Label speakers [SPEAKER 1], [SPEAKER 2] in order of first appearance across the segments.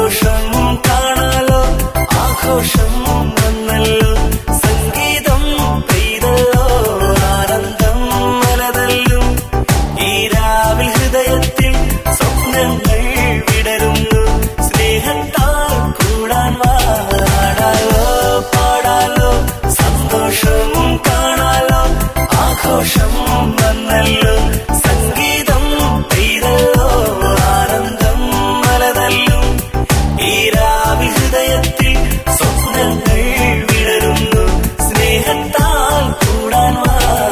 [SPEAKER 1] സന്തോഷം കാണാലോ ആഘോഷം വന്നല്ലോ സംഗീതം പെയ്തല്ലോ ആനന്ദം മലതല്ലും ഈ രാവിൽ ഹൃദയത്തിൽ സ്വപ്നങ്ങൾ വിടരുന്നു സ്നേഹത്താൽ കൂടാൻ വാടാലോ പാടാലോ സന്തോഷം കാണാലോ ആഘോഷം വന്നല്ലോ സംഗീതം പെയ്തല്ലോ ആനന്ദം മലതല്ലും ഈ രാവിൽ ഹൃദയത്തിൽ സ്വപ്നങ്ങൾ വിടരുന്നു സ്നേഹത്താൽ കൂടാൻ വാ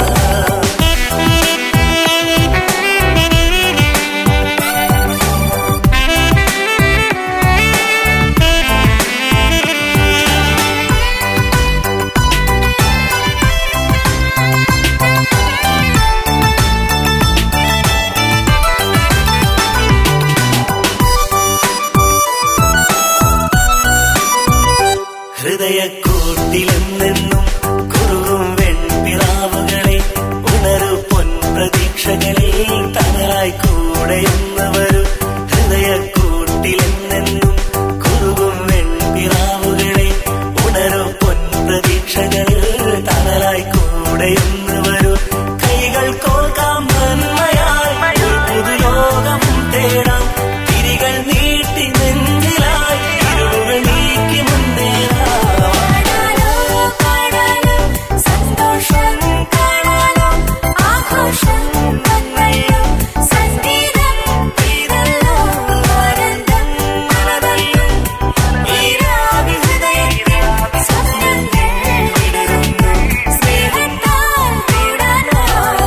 [SPEAKER 1] ഹൃദയക്കൂട്ടിലെന്നെന്നും കുറുകും വെൺപിറാവുകളെ ഉണരു പൊൻപ്രതീക്ഷകളിൽ തണലായി കൂടെയെന്ന് വരൂ ഹൃദയക്കൂട്ടിലെന്നെന്നും കുറുകും വെൺപിറാവുകളെ ഉണരു പൊൻപ്രതീക്ഷകളിൽ തണലായി കൂടെയെന്ന് വരൂ കൈകൾ കോർക്കാം നന്മയായി ഒരു പുതുലോകം തേടാം തിരികൾ നീട്ടി നെഞ്ചിലായി ഇരുളുകൾ നീക്കി മുന്നേറാം
[SPEAKER 2] പാടാലോ പാടാലോ സന്തോഷം കാണാലോ ആഘോഷം വന്നല്ലോ സംഗീതം പെയ്തല്ലോ ആനന്ദം മലതല്ലോ ഈ രാവിൽ ഹൃദയത്തിൽ സ്വപ്നങ്ങൾ വിടരുന്നു സ്നേഹത്താൽ കൂടാനോ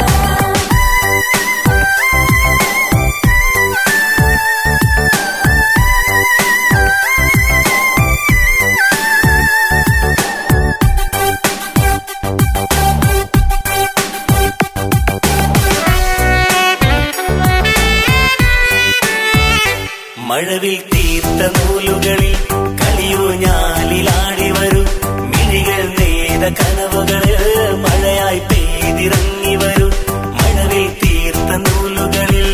[SPEAKER 1] മഴവിൽ തീർത്ത നൂലുകളിൽ കളിയൂഞ്ഞാലിലാടി വരൂ മിഴികൾ നെയ്ത കനവുകളിൽ മഴയായി പെയ്തിറങ്ങി വരൂ മഴവിൽ തീർത്ത നൂലുകളിൽ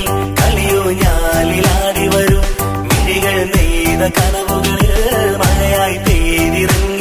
[SPEAKER 1] കളിയൂഞ്ഞാലിലാടി വരൂ മിഴികൾ നെയ്ത കനവുകളിൽ മഴയായി പെയ്തിറങ്ങി